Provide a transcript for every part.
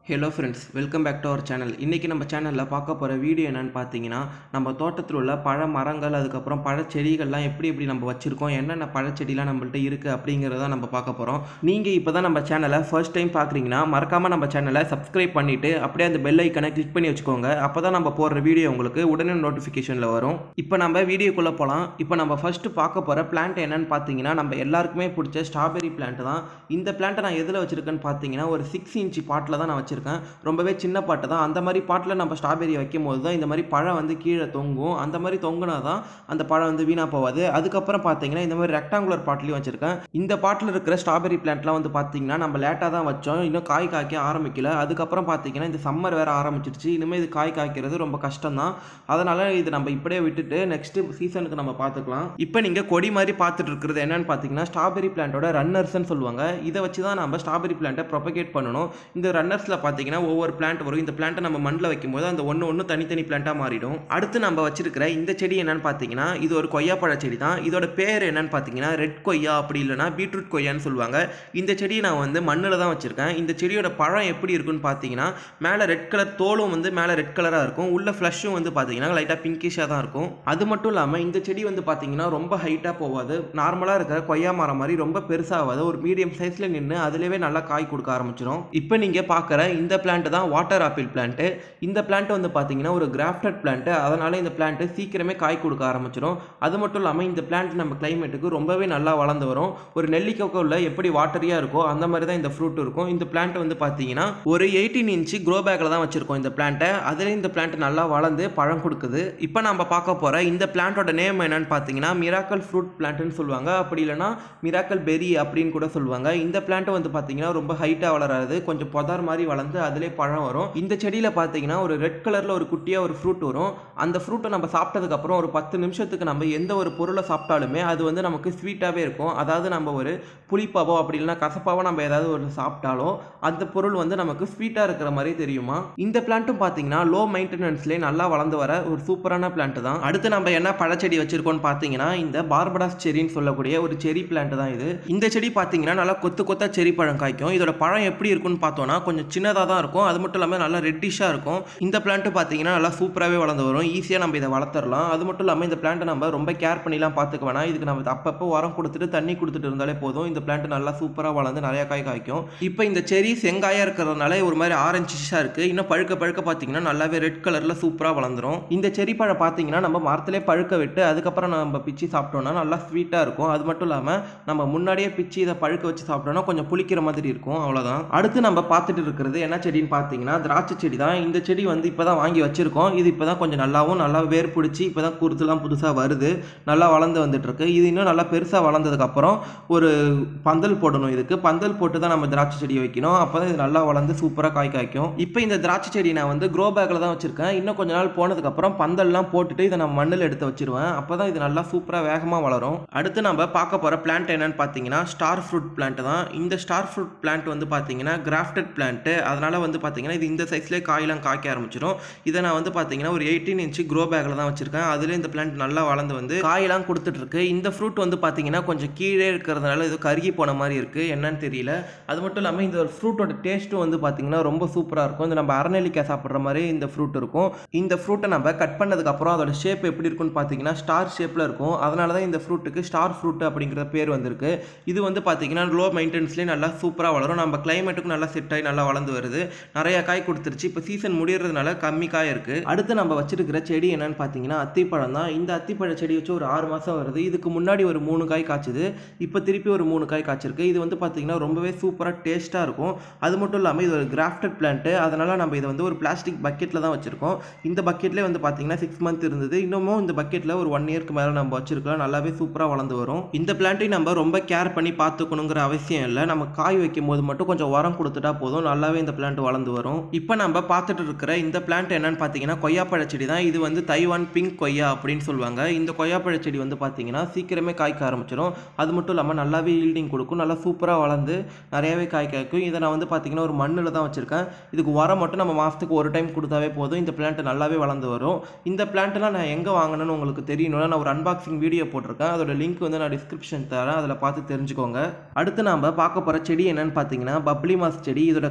hello friends welcome back to our channel இன்றைக்கி நம்ம சேனலில் பார்க்க போகிற வீடியோ என்னென்னு பார்த்தீங்கன்னா நம்ம தோட்டத்தில் உள்ள பழ மரங்கள் அதுக்கப்புறம் பழச்செடிகள்லாம் எப்படி எப்படி நம்ம வச்சுருக்கோம் என்னென்ன பழச்செடிலாம் நம்மள்ட்ட இருக்குது அப்படிங்கிறத நம்ம பார்க்க போகிறோம் நீங்கள் இப்போ தான் நம்ம சேனலை ஃபர்ஸ்ட் டைம் பார்க்குறீங்கன்னா மறக்காமல் நம்ம சேனலை சப்ஸ்கிரைப் பண்ணிவிட்டு அப்படியே அந்த பெல் ஐக்கனை கிளிக் பண்ணி வச்சுக்கோங்க அப்போ தான் நம்ம போடுற வீடியோ உங்களுக்கு உடனே நோட்டிஃபிகேஷனில் வரும் இப்போ நம்ம வீடியோக்குள்ளே போகலாம் இப்போ நம்ம ஃபஸ்ட்டு பார்க்க போகிற பிளான்ட் என்னன்னு பார்த்தீங்கன்னா நம்ம எல்லாருக்குமே பிடிச்ச ஸ்ட்ராபெரி பிளான்ட் தான் இந்த பிளான்ட்டை நான் எதில் வச்சுருக்கேன்னு பார்த்தீங்கன்னா ஒரு சிக்ஸ் இன்ச்சு பாட்டில் தான் நான் வச்சுருக்கேன் ரொம்பவே சின்ன பாட்டு தான் அந்த மாதிரி பாட்டில் நம்ம ஸ்ட்ராபெரி வைக்கும் போது தான் இந்த மாதிரி பழம் வந்து கீழே தொங்கும் அந்த மாதிரி தொங்குனா தான் அந்த பழம் வந்து வீணாக போகாது அதுக்கப்புறம் பார்த்தீங்கன்னா இந்த மாதிரி ரெக்டாங்குலர் பாட்டிலையும் வச்சுருக்கேன் இந்த பாட்டில் இருக்கிற ஸ்ட்ராபெரி பிளான்ட்லாம் வந்து பார்த்தீங்கன்னா நம்ம லேட்டாக தான் வச்சோம் இன்னும் காய் காய்க்க ஆரம்பிக்கல அதுக்கப்புறம் பார்த்தீங்கன்னா இந்த சம்மர் வேறு ஆரம்பிச்சிருச்சு இனிமேல் இது காய் காய்க்கிறது ரொம்ப கஷ்டம் தான் அதனால் இது நம்ம இப்படியே விட்டுட்டு நெக்ஸ்ட் சீசனுக்கு நம்ம பார்த்துக்கலாம் இப்போ நீங்கள் கொடி மாதிரி பார்த்துட்டு இருக்கிறது என்னன்னு பார்த்தீங்கன்னா ஸ்ட்ராபெரி பிளான்ட்டோட ரன்னர்ஸ்னு சொல்லுவாங்க இதை வச்சு தான் நம்ம ஸ்ட்ராபெரி பிளான்ட்டை ப்ரொபகேட் பண்ணணும் இந்த ரன்னர்ஸில் பார்த்தீங்கன்னா ஒவ்வொரு பிளான்ட் வரும் இந்த பிளான்ட்டை நம்ம மண்ணில் வைக்கும்போது அந்த ஒன்று ஒன்று தனித்தனி பிளான்ட்டாக மாறிடும் அடுத்து நம்ம வச்சிருக்கிற இந்த செடி என்னன்னு பார்த்தீங்கன்னா இது ஒரு கொய்யாப்பழ செடி தான் இதோட பேர் என்னன்னு பார்த்தீங்கன்னா ரெட் கொய்யா அப்படி இல்லைனா பீட்ரூட் கொய்யான்னு சொல்லுவாங்க இந்த செடியை நான் வந்து மண்ணில் தான் வச்சுருக்கேன் இந்த செடியோட பழம் எப்படி இருக்குன்னு பார்த்தீங்கன்னா மேலே ரெட் கலர் தோலும் வந்து மேலே ரெட் கலராக இருக்கும் உள்ள ஃப்ளஷும் வந்து பார்த்தீங்கன்னா லைட்டாக பிங்கிஷாக தான் இருக்கும் அது மட்டும் இல்லாமல் இந்த செடி வந்து பார்த்தீங்கன்னா ரொம்ப ஹைட்டாக போகாது நார்மலாக இருக்கிற கொய்யா மரம் மாதிரி ரொம்ப பெருசாகாது ஒரு மீடியம் சைஸில் நின்று அதுலேயே நல்லா காய் கொடுக்க ஆரம்பிச்சிடும் இப்போ நீங்கள் பார்க்குற இந்த பிளான்ட் தான் வாட்டர் ஆப்பிள் பிளான்ட்டு இந்த பிளான்ட் வந்து பார்த்தீங்கன்னா ஒரு கிராஃப்டட் பிளான்ட்டு அதனால் இந்த பிளான்ட்டு சீக்கிரமே காய் கொடுக்க ஆரம்பிச்சிடும் அது மட்டும் இல்லாமல் இந்த பிளான்ட் நம்ம கிளைமேட்டுக்கு ரொம்பவே நல்லா வளர்ந்து வரும் ஒரு நெல்லிக்காய் எப்படி வாட்டரியாக இருக்கோ அந்த மாதிரி தான் இந்த ஃப்ரூட் இருக்கும் இந்த பிளான்ட் வந்து பார்த்தீங்கன்னா ஒரு எயிட்டீன் இன்ச்சு க்ரோ பேக்கில் தான் வச்சுருக்கோம் இந்த பிளான்ட்டை அதில் இந்த பிளான்ட் நல்லா வளர்ந்து பழம் கொடுக்குது இப்போ நம்ம பார்க்க போகிற இந்த பிளான்ட்டோட நேம் என்னன்னு பார்த்தீங்கன்னா மிராக்கல் ஃப்ரூட் பிளான்ட்னு சொல்லுவாங்க அப்படி இல்லைனா மிராக்கல் பெரி அப்படின்னு கூட சொல்லுவாங்க இந்த பிளான்ட் வந்து பார்த்தீங்கன்னா ரொம்ப ஹைட்டாக வளராது கொஞ்சம் புதார் மாதிரி வளர்ந்து அதிலே பழம் வரும் இந்த செடியில் பார்த்தீங்கன்னா ஒரு ரெட் கலரில் ஒரு குட்டியாக ஒரு ஃப்ரூட் வரும் அந்த ஃப்ரூட்டை நம்ம சாப்பிட்டதுக்கப்புறம் ஒரு பத்து நிமிஷத்துக்கு நம்ம எந்த ஒரு பொருளை சாப்பிட்டாலுமே அது வந்து நமக்கு ஸ்வீட்டாகவே இருக்கும் அதாவது நம்ம ஒரு புளிப்பாவோ அப்படி இல்லைனா கசப்பாவோ நம்ம ஏதாவது ஒரு சாப்பிட்டாலோ அந்த பொருள் வந்து நமக்கு ஸ்வீட்டாக இருக்கிற மாதிரி தெரியுமா இந்த பிளான்ட்டும் பார்த்தீங்கன்னா லோ மெயின்டெனன்ஸ்லேயே நல்லா வளர்ந்து வர ஒரு சூப்பரான பிளான்ட் தான் அடுத்து நம்ம என்ன பழச்செடி வச்சிருக்கோம்னு பார்த்தீங்கன்னா இந்த பார்படாஸ் செரின்னு சொல்லக்கூடிய ஒரு செரி பிளான்ட் தான் இது இந்த செடி பார்த்தீங்கன்னா நல்லா கொத்து கொத்தா செரி பழம் காய்க்கும் இதோட பழம் எப்படி இருக்கும்னு பார்த்தோம்னா கொஞ்சம் சின்னதாக தான் இருக்கும் அது மட்டும் இல்லாமல் நல்லா ரெட்டிஷாக இருக்கும் இந்த பிளான்ட் பார்த்தீங்கன்னா நல்லா சூப்பராகவே வளர்ந்து வரும் ஈஸியாக நம்ம இதை வளர்த்துடலாம் அது மட்டும் இல்லாமல் இந்த பிளான்ட்டை நம்ம ரொம்ப கேர் பண்ணிலாம் பார்த்துக்க வேணாம் இதுக்கு நம்ம அப்பப்போ உரம் கொடுத்துட்டு தண்ணி கொடுத்துட்டு இருந்தாலே போதும் இந்த பிளான்ட் நல்லா சூப்பராக வளர்ந்து நிறைய காய் காய்க்கும் இப்போ இந்த செரி செங்காயாக இருக்கிறதுனால ஒரு மாதிரி ஆரஞ்சிஷாக இருக்குது இன்னும் பழுக்க பழுக்க பார்த்தீங்கன்னா நல்லாவே ரெட் கலரில் சூப்பராக வளர்ந்துரும் இந்த செரி பழம் பார்த்தீங்கன்னா நம்ம மரத்திலே பழுக்க விட்டு அதுக்கப்புறம் நம்ம பிச்சு சாப்பிட்டோம்னா நல்லா ஸ்வீட்டாக இருக்கும் அது மட்டும் இல்லாமல் நம்ம முன்னாடியே பிச்சு இதை பழுக்க வச்சு சாப்பிட்டோம்னா கொஞ்சம் புளிக்கிற மாதிரி இருக்கும் அவ்வளோதான் அடுத்து நம்ம பார்த்துட்டு இருக்கிறது என்ன செடின்னு பார்த்தீங்கன்னா திராட்சை செடி தான் இந்த செடி வந்து இப்போ தான் வாங்கி வச்சிருக்கோம் இது இப்போ தான் கொஞ்சம் நல்லாவும் நல்லா வேர் பிடிச்சி இப்போ தான் குருத்துலாம் புதுசாக வருது நல்லா வளர்ந்து வந்துட்டு இருக்கு இது இன்னும் நல்லா பெருசாக வளர்ந்ததுக்கப்புறம் ஒரு பந்தல் போடணும் இதுக்கு பந்தல் போட்டு தான் நம்ம திராட்சை செடியை வைக்கணும் அப்போ தான் இது நல்லா வளர்ந்து சூப்பராக காய் காய்க்கும் இப்போ இந்த திராட்சை செடி நான் வந்து க்ரோ பேக்கில் தான் வச்சிருக்கேன் இன்னும் கொஞ்ச நாள் போனதுக்கப்புறம் பந்தல்லாம் போட்டுட்டு இதை நான் மண்ணில் எடுத்து வச்சிருவேன் அப்போ தான் இது நல்லா சூப்பராக வேகமாக வளரும் அடுத்து நம்ம பார்க்க போகிற பிளான்ட் என்னன்னு பார்த்தீங்கன்னா ஸ்டார் ஃப்ரூட் பிளான்ட் தான் இந்த ஸ்டார் ஃப்ரூட் பிளான்ட் வந்து பார்த்தீங்கன்னா கிராஃப்டட் பிளான்ட்டு அதனால் வந்து பார்த்தீங்கன்னா இது இந்த சைஸ்லேயே காயெல்லாம் காய்க்க ஆரம்பிச்சிடும் இதை நான் வந்து பார்த்தீங்கன்னா ஒரு எயிட்டீன் இன்ச்சு க்ரோ பேக்கில் தான் வச்சிருக்கேன் அதில் இந்த பிளான்ட் நல்லா வளர்ந்து வந்து காயெல்லாம் கொடுத்துட்டு இருக்கு இந்த ஃப்ரூட் வந்து பார்த்தீங்கன்னா கொஞ்சம் கீழே இருக்கிறதுனால இது கருகி போன மாதிரி இருக்குது என்னன்னு தெரியல அது மட்டும் இல்லாமல் இந்த ஒரு ஃப்ரூட்டோட டேஸ்ட்டும் வந்து பார்த்தீங்கன்னா ரொம்ப சூப்பராக இருக்கும் இந்த நம்ம அரநெல்லிக்காய் சாப்பிட்ற மாதிரி இந்த ஃப்ரூட் இருக்கும் இந்த ஃப்ரூட்டை நம்ம கட் பண்ணதுக்கப்புறம் அதோட ஷேப் எப்படி இருக்குன்னு பார்த்தீங்கன்னா ஸ்டார் ஷேப்பில் இருக்கும் அதனால தான் இந்த ஃப்ரூட்டுக்கு ஸ்டார் ஃப்ரூட் அப்படிங்கிற பேர் வந்திருக்கு இது வந்து பார்த்தீங்கன்னா லோ மெயின்டெனன்ஸ்லேயே நல்லா சூப்பராக வளரும் நம்ம கிளைமேட்டுக்கும் நல்லா செட் ஆகி நல்லா வளர்ந்து வருது நிறைய காய் கொடுத்துருச்சு இப்போ சீசன் முடியறதுனால கம்மி காய் இருக்குது அடுத்து நம்ம வச்சிருக்கிற செடி என்னன்னு பார்த்தீங்கன்னா அத்திப்பழம் தான் இந்த அத்திப்பழ செடி வச்சு ஒரு ஆறு மாதம் வருது இதுக்கு முன்னாடி ஒரு மூணு காய் காய்ச்சுது இப்போ திருப்பி ஒரு மூணு காய் காய்ச்சிருக்கு இது வந்து பார்த்தீங்கன்னா ரொம்பவே சூப்பராக டேஸ்ட்டாக இருக்கும் அது மட்டும் இல்லாமல் இது ஒரு கிராஃப்டட் பிளான்ட்டு அதனால் நம்ம இதை வந்து ஒரு பிளாஸ்டிக் பக்கெட்டில் தான் வச்சுருக்கோம் இந்த பக்கெட்லேயே வந்து பார்த்தீங்கன்னா சிக்ஸ் மந்த் இருந்தது இன்னமும் இந்த பக்கெட்டில் ஒரு ஒன் இயர்க்கு மேலே நம்ம வச்சிருக்கலாம் நல்லாவே சூப்பராக வளர்ந்து வரும் இந்த பிளான்ட்டையும் நம்ம ரொம்ப கேர் பண்ணி பார்த்துக்கணுங்கிற அவசியம் இல்லை நம்ம காய் வைக்கும் போது மட்டும் கொஞ்சம் உரம் கொடுத்துட்டா போதும் நல்லாவே இந்த பிளான்ட் வளர்ந்து வரும் இப்போ நம்ம பார்த்துட்டு இருக்கிற இந்த பிளான்ட் என்னன்னு பார்த்தீங்கன்னா கொய்யாப்பழ செடி தான் இது வந்து தைவான் பிங்க் கொய்யா அப்படின்னு சொல்லுவாங்க இந்த கொய்யாப்பழ செடி வந்து பார்த்தீங்கன்னா சீக்கிரமே காய்க்க ஆரம்பிச்சிடும் அது மட்டும் இல்லாமல் நல்லாவே ஈல்டிங் கொடுக்கும் நல்லா சூப்பராக வளர்ந்து நிறையவே காய் காய்க்கும் இதை நான் வந்து பார்த்தீங்கன்னா ஒரு மண்ணில் தான் வச்சுருக்கேன் இதுக்கு உரம் மட்டும் நம்ம மாதத்துக்கு ஒரு டைம் கொடுத்தாவே போதும் இந்த பிளான்ட் நல்லாவே வளர்ந்து வரும் இந்த பிளான்ட்லாம் நான் எங்கே வாங்கினேன்னு உங்களுக்கு தெரியணும்னா நான் ஒரு அன்பாக்சிங் வீடியோ போட்டிருக்கேன் அதோட லிங்க் வந்து நான் டிஸ்கிரிப்ஷன் தரேன் அதில் பார்த்து தெரிஞ்சுக்கோங்க அடுத்து நாம் பார்க்க போகிற செடி என்னன்னு பார்த்தீங்கன்னா பப்ளி மாஸ் செடி இதோட காய் எப்படி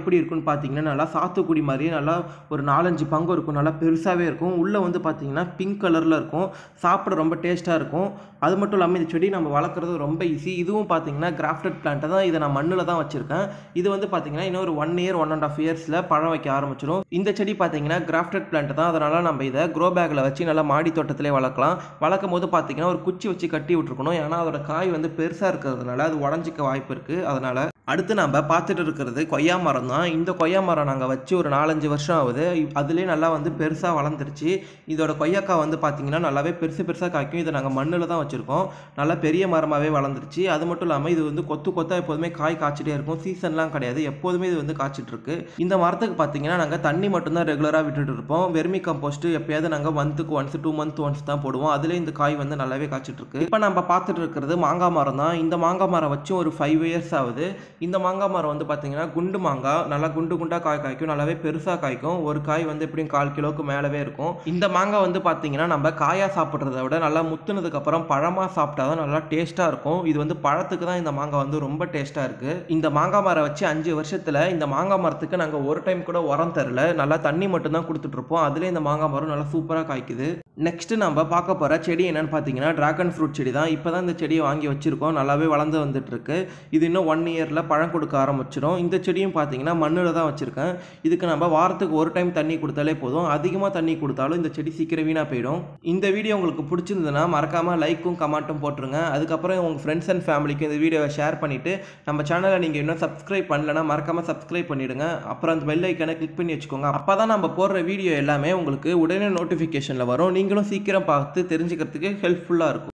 எப்படி இருக்குன்னு பார்த்தீங்கன்னா நல்லா சாத்துக்குடி மாதிரியே நல்லா ஒரு நாலஞ்சு பங்கு இருக்கும் நல்லா பெருசாகவே இருக்கும் உள்ளே வந்து பார்த்தீங்கன்னா பிங்க் கலரில் இருக்கும் சாப்பிட ரொம்ப டேஸ்ட்டாக இருக்கும் அது மட்டும் இல்லாமல் இந்த செடி நம்ம வளர்க்குறது ரொம்ப ஈஸி இதுவும் பார்த்தீங்கன்னா கிராஃப்டட் பிளான்ட்டை தான் இதை நான் மண்ணில் தான் வச்சுருக்கேன் இது வந்து பார்த்தீங்கன்னா இன்னும் ஒரு one year one and half இயர்ஸில் பழம் வைக்க ஆரம்பிச்சிடும் இந்த செடி பார்த்தீங்கன்னா கிராஃப்டட் பிளான்ட் தான் அதனால் நம்ம இதை க்ரோ பேக்கில் வச்சு நல்லா மாடி தோட்டத்திலே வளர்க்கலாம் வளர்க்கும் போது பார்த்தீங்கன்னா ஒரு குச்சி வச்சு கட்டி விட்டுருக்கணும் ஏன்னா அதோட காய் வந்து பெருசாக இருக்கிறதுனால அது உடஞ்சிக்க வாய்ப்பு இருக்குது அதனால் அடுத்து நம்ம பார்த்துட்டு இருக்கிறது கொய்யா மரம் தான் இந்த கொய்யா மரம் நாங்கள் வச்சு ஒரு நாலஞ்சு வருஷம் ஆகுது அதுலேயே நல்லா வந்து பெருசாக வளர்ந்துருச்சு இதோட கொய்யாக்காய் வந்து பார்த்தீங்கன்னா நல்லாவே பெருசு பெருசாக காய்க்கும் இதை நாங்கள் மண்ணில் தான் வச்சுருக்கோம் நல்லா பெரிய மரமாகவே வளர்ந்துருச்சு அது மட்டும் இல்லாமல் இது வந்து கொத்து கொத்தாக எப்போதுமே காய் காய்ச்சிட்டே இருக்கும் சீசன்லாம் கிடையாது எப்போதுமே இது வந்து காய்ச்சிட்டு இருக்கு இந்த மரத்துக்கு பார்த்தீங்கன்னா நாங்கள் தண்ணி மட்டும்தான் ரெகுலராக விட்டுட்டு இருப்போம் வெர்மி கம்போஸ்ட் எப்பயாவது நாங்கள் மந்த்துக்கு ஒன்ஸ் டூ மந்த் ஒன்ஸ் தான் போடுவோம் அதுலேயே இந்த காய் வந்து நல்லாவே காய்ச்சிட்டு இருக்கு இப்போ நம்ம பார்த்துட்டு இருக்கிறது மாங்காய் மரம் தான் இந்த மாங்காய் மரம் வச்சு ஒரு ஃபைவ் இயர்ஸ் ஆகுது இந்த மாங்காய் மரம் வந்து பார்த்தீங்கன்னா குண்டு மாங்காய் நல்லா குண்டு குண்டாக காய் காய்க்கும் நல்லாவே பெருசாக காய்க்கும் ஒரு காய் வந்து எப்படியும் கால் கிலோவுக்கு மேலவே இருக்கும் இந்த மாங்காய் வந்து பார்த்தீங்கன்னா நம்ம காயாக சாப்பிட்றத விட நல்லா முத்துனதுக்கு அப்புறம் பழமாக சாப்பிட்டா தான் நல்லா டேஸ்ட்டாக இருக்கும் இது வந்து பழத்துக்கு தான் இந்த மாங்காய் வந்து ரொம்ப டேஸ்ட்டாக இருக்குது இந்த மாங்காய் மரம் வச்சு அஞ்சு வருஷத்தில் இந்த மாங்காய் மரத்துக்கு நாங்கள் ஒரு டைம் கூட உரம் தரல நல்லா தண்ணி மட்டும் தான் கொடுத்துட்ருப்போம் அதுலேயே இந்த மாங்காய் மரம் நல்லா சூப்பராக காய்க்குது நெக்ஸ்ட்டு நம்ம பார்க்க போகிற செடி என்னன்னு பார்த்தீங்கன்னா ட்ராகன் ஃப்ரூட் செடி தான் இப்போ தான் இந்த செடியை வாங்கி வச்சுருக்கோம் நல்லாவே வளர்ந்து வந்துட்டுருக்கு இது இன்னும் ஒன் இயரில் பழம் கொடுக்க ஆரம்பிச்சிடும் இந்த செடியும் பார்த்தீங்கன்னா மண்ணில் தான் வச்சுருக்கேன் இதுக்கு நம்ம வாரத்துக்கு ஒரு டைம் தண்ணி கொடுத்தாலே போதும் அதிகமாக தண்ணி கொடுத்தாலும் இந்த செடி சீக்கிரம் வீணாக போயிடும் இந்த வீடியோ உங்களுக்கு பிடிச்சிருந்ததுன்னா மறக்காமல் லைக்கும் கமெண்ட்டும் போட்டுருங்க அதுக்கப்புறம் உங்கள் ஃப்ரெண்ட்ஸ் அண்ட் ஃபேமிலிக்கு இந்த வீடியோவை ஷேர் பண்ணிவிட்டு நம்ம சேனலை நீங்கள் இன்னும் சப்ஸ்கிரைப் பண்ணலன்னா மறக்காமல் சப்ஸ்கிரைப் பண்ணிவிடுங்க அப்புறம் அந்த பெல் ஐக்கனை கிளிக் பண்ணி வச்சுக்கோங்க அப்போ தான் நம்ம போடுற வீடியோ எல்லாமே உங்களுக்கு உடனே நோட்டிஃபிகேஷனில் வரும் நீங்களும் சீக்கிரம் பார்த்து தெரிஞ்சுக்கிறதுக்கு ஹெல்ப்ஃபுல்லாக இருக்கும்